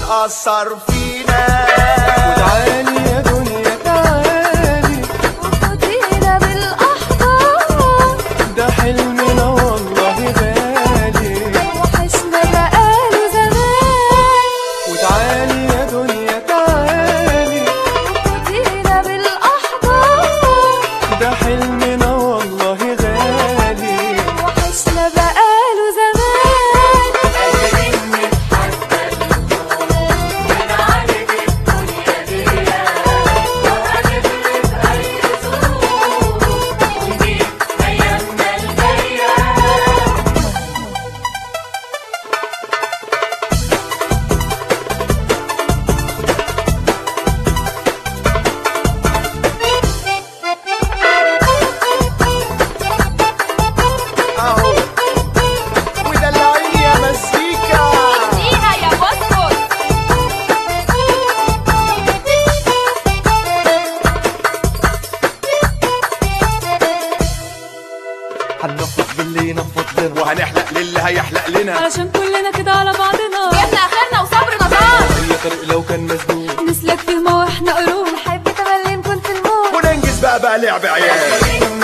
تأثر فينا وتعالي يا دنيا تعالي وخدينا بالأحضان ده حلمنا والله غالي وحشنا بقاله زمان وتعالي يا دنيا تعالي وخدينا بالأحضان ده حلمنا والله غالي وحشنا بقاله زمان اهو ودلعيني يا مزيكا فيها يا بطل هننفض باللي ينفض لنا وهنحلق للي هيحلق لنا علشان كلنا كده على بعضنا جبنا اخرنا وصبرنا طار اي طريق لو كان مسدود نسلك فيه ما واحنا قرون نحب تملي نكون في الموت وننجز بقى بقى لعب عيال